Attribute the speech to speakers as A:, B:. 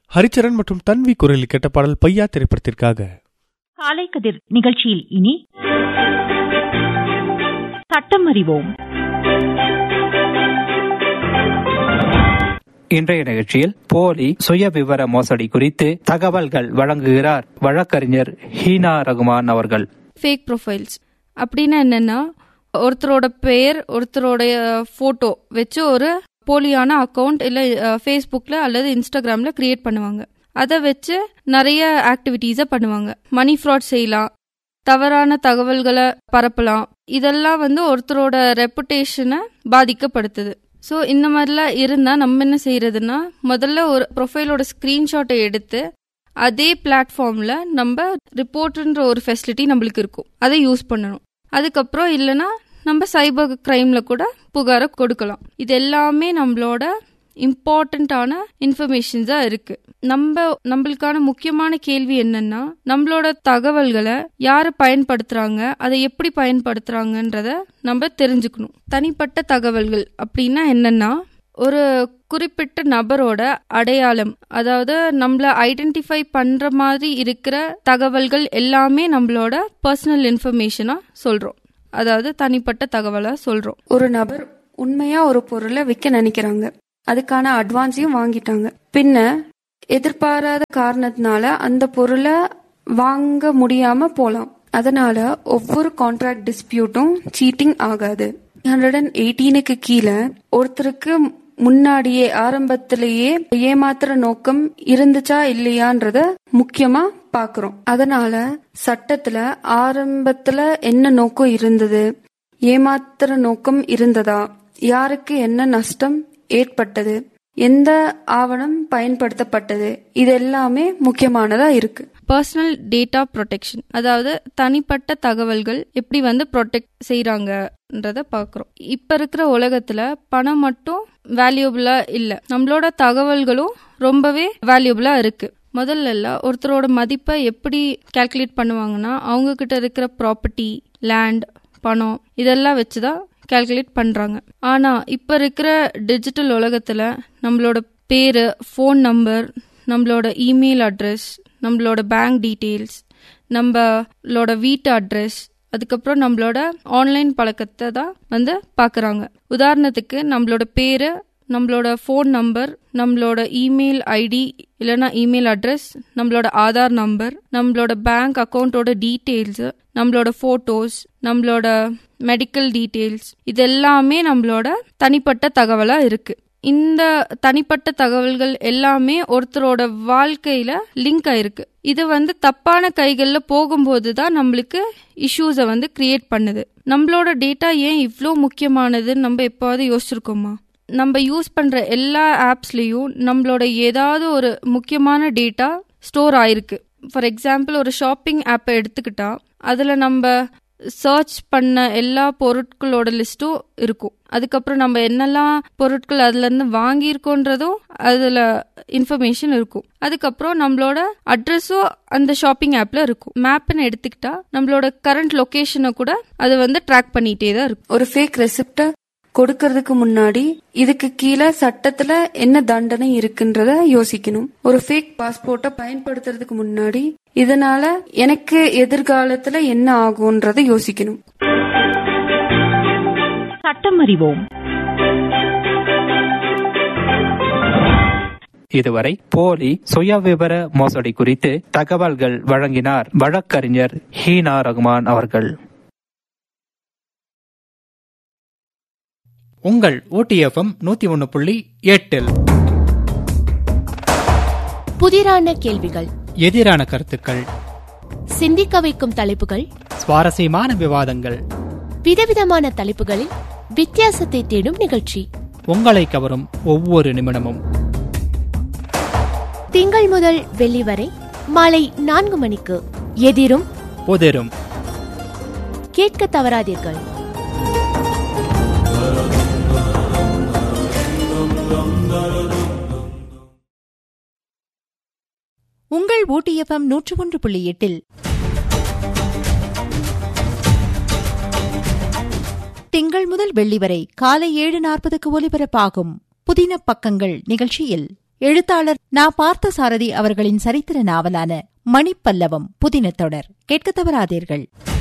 A: ஹரிச்சரன் மற்றும் தன்வி குரலில் கேட்ட பாடல் பையா திரைப்படத்திற்காக
B: காலை கதிர் நிகழ்ச்சியில் இனி சட்டம் அறிவோம்
C: இன்றைய நிகழ்ச்சியில் போலி சுய விவர மோசடி குறித்து தகவல்கள் வழங்குகிறார் வழக்கறிஞர் ஹீனா ரகுமான் அவர்கள்
D: ஃபேக் ப்ரொஃபைல்ஸ் அப்படின்னா என்னன்னா ஒருத்தரோட பெயர் ஒருத்தரோடைய ஃபோட்டோ வச்சு ஒரு போலியான அக்கவுண்ட் இல்லை ஃபேஸ்புக்கில் அல்லது இன்ஸ்டாகிராமில் கிரியேட் பண்ணுவாங்க அதை வச்சு நிறைய ஆக்டிவிட்டீஸை பண்ணுவாங்க மணி ஃப்ராட் செய்யலாம் தவறான தகவல்களை பரப்பலாம் இதெல்லாம் வந்து ஒருத்தரோட ரெப்புடேஷனை பாதிக்கப்படுத்துது ஸோ இந்த மாதிரிலாம் இருந்தால் நம்ம என்ன செய்யறதுன்னா முதல்ல ஒரு ப்ரொஃபைலோட ஸ்க்ரீன்ஷாட்டை எடுத்து அதே பிளாட்ஃபார்மில் நம்ம ரிப்போர்ட்ன்ற ஒரு ஃபெசிலிட்டி நம்மளுக்கு இருக்கும் அதை யூஸ் பண்ணணும் அதுக்கப்புறம் இல்லைன்னா நம்ம சைபர் கிரைமில் கூட புகாரை கொடுக்கலாம் இது எல்லாமே நம்மளோட இம்பார்ட்டண்ட்டான இன்ஃபர்மேஷன்ஸாக இருக்குது நம்ம நம்மளுக்கான முக்கியமான கேள்வி என்னன்னா நம்மளோட தகவல்களை யார் பயன்படுத்துகிறாங்க அதை எப்படி பயன்படுத்துகிறாங்கன்றத நம்ம தெரிஞ்சுக்கணும் தனிப்பட்ட தகவல்கள் அப்படின்னா என்னன்னா ஒரு குறிப்பிட்ட நபரோட அடையாளம் அதாவது நம்மள ஐடென்டிஃபை பண்ற மாதிரி இருக்கிற தகவல்கள் எல்லாமே நம்மளோட பர்சனல் இன்ஃபர்மேஷனா சொல்றோம் அதாவது தனிப்பட்ட தகவலா சொல்றோம்
E: ஒரு நபர் உண்மையா ஒரு பொருளை விற்க நினைக்கிறாங்க அதுக்கான அட்வான்ஸையும் வாங்கிட்டாங்க பின்ன எதிர்பாராத காரணத்தினால அந்த பொருளை வாங்க முடியாம போலாம் அதனால ஒவ்வொரு கான்ட்ராக்ட் டிஸ்பியூட்டும் சீட்டிங் ஆகாது ஹண்ட்ரட் அண்ட் எயிட்டீனுக்கு கீழே ஒருத்தருக்கு முன்னாடியே ஆரம்பத்திலேயே ஏமாத்துற நோக்கம் இருந்துச்சா இல்லையான்றத முக்கியமா பாக்குறோம் அதனால சட்டத்துல ஆரம்பத்துல என்ன நோக்கம் இருந்தது ஏமாத்துற நோக்கம் இருந்ததா யாருக்கு என்ன நஷ்டம் ஏற்பட்டது எந்த ஆவணம் பயன்படுத்தப்பட்டது இது எல்லாமே முக்கியமானதா இருக்கு
D: பர்சனல் டேட்டா ப்ரொடெக்ஷன் அதாவது தனிப்பட்ட தகவல்கள் எப்படி வந்து ப்ரொடெக்ட் செய்யறாங்கன்றத பார்க்குறோம் இப்போ இருக்கிற உலகத்துல பணம் மட்டும் வேல்யூபிளா இல்லை நம்மளோட தகவல்களும் ரொம்பவே வேல்யூபிளா இருக்கு முதல்ல எல்லாம் ஒருத்தரோட மதிப்பை எப்படி கால்குலேட் பண்ணுவாங்கன்னா அவங்க கிட்ட இருக்கிற ப்ராப்பர்ட்டி லேண்ட் பணம் இதெல்லாம் வச்சுதான் கால்குலேட் பண்றாங்க ஆனா இப்ப இருக்கிற டிஜிட்டல் உலகத்துல நம்மளோட பேரு ஃபோன் நம்பர் நம்மளோட இமெயில் அட்ரஸ் நம்மளோட பேங்க் டீட்டெயில்ஸ் நம்மளோட வீட்டு அட்ரஸ் அதுக்கப்புறம் நம்மளோட ஆன்லைன் பழக்கத்தை தான் வந்து பார்க்குறாங்க உதாரணத்துக்கு நம்மளோட பேரு நம்மளோட ஃபோன் நம்பர் நம்மளோட இமெயில் ஐடி இல்லைன்னா இமெயில் அட்ரஸ் நம்மளோட ஆதார் நம்பர் நம்மளோட பேங்க் அக்கௌண்ட்டோட டீட்டெயில்ஸு நம்மளோட ஃபோட்டோஸ் நம்மளோட மெடிக்கல் டீட்டெயில்ஸ் இது எல்லாமே நம்மளோட தனிப்பட்ட தகவலாக இருக்கு இந்த தனிப்பட்ட தகவல்கள் எல்லாமே ஒருத்தரோட வாழ்க்கையில லிங்க் ஆயிருக்கு இது வந்து தப்பான கைகள்ல போகும்போது தான் நம்மளுக்கு இஷ்யூஸை வந்து கிரியேட் பண்ணுது நம்மளோட டேட்டா ஏன் இவ்வளோ முக்கியமானதுன்னு நம்ம எப்பாவது யோசிச்சிருக்கோமா நம்ம யூஸ் பண்ற எல்லா ஆப்ஸ்லயும் நம்மளோட ஏதாவது ஒரு முக்கியமான டேட்டா ஸ்டோர் ஆயிருக்கு ஃபார் எக்ஸாம்பிள் ஒரு ஷாப்பிங் ஆப்பை எடுத்துக்கிட்டா அதுல நம்ம சர்ச் பண்ண எல்லா பொருட்களோட லிஸ்ட்டும் இருக்கும் அதுக்கப்புறம் நம்ம என்னெல்லாம் பொருட்கள் அதுல இருந்து வாங்கியிருக்கோன்றதும் அதுல இன்ஃபர்மேஷன் இருக்கும் அதுக்கப்புறம் நம்மளோட அட்ரஸும் அந்த ஷாப்பிங் ஆப்ல இருக்கும் மேப்னு எடுத்துக்கிட்டா நம்மளோட கரண்ட் லொகேஷனை கூட அது வந்து ட்ராக் பண்ணிட்டே தான் இருக்கும்
E: ஒரு ஃபேக் ரெசிப்ட கொடுக்கறதுக்கு முன்னாடி இதுக்கு கீழே சட்டத்துல என்ன தண்டனை இருக்குன்றத யோசிக்கணும் ஒரு ஃபேக் பாஸ்போர்ட்டை பயன்படுத்துறதுக்கு முன்னாடி இதனால எனக்கு எதிர்காலத்துல என்ன ஆகும்ன்றத யோசிக்கணும்
B: சட்டம் அறிவோம்
C: இதுவரை போலி சுய விவர மோசடி குறித்து தகவல்கள் வழங்கினார் வழக்கறிஞர் ஹீனா ரகுமான் அவர்கள்
F: உங்கள் ஓடிஎஃப்எம் நூத்தி ஒன்னு புள்ளி எட்டில்
G: புதிரான கேள்விகள்
F: எதிரான கருத்துக்கள்
G: சிந்திக்க வைக்கும் தலைப்புகள்
F: சுவாரஸ்யமான விவாதங்கள்
G: விதவிதமான தலைப்புகளில் வித்தியாசத்தை தேடும் நிகழ்ச்சி
F: உங்களை கவரும் ஒவ்வொரு நிமிடமும்
G: திங்கள் முதல் வெள்ளி வரை மாலை நான்கு மணிக்கு எதிரும்
F: புதிரும்
G: கேட்க தவறாதீர்கள்
H: உங்கள் ஊட்டியப்பம் நூற்று ஒன்று புள்ளி எட்டில் திங்கள் முதல் வெள்ளி வரை காலை ஏழு நாற்பதுக்கு ஒலிபரப்பாகும் புதின பக்கங்கள் நிகழ்ச்சியில் எழுத்தாளர் நா பார்த்தசாரதி அவர்களின் சரித்திர நாவலான மணிப்பல்லவம் புதின தொடர் கேட்க தவறாதீர்கள்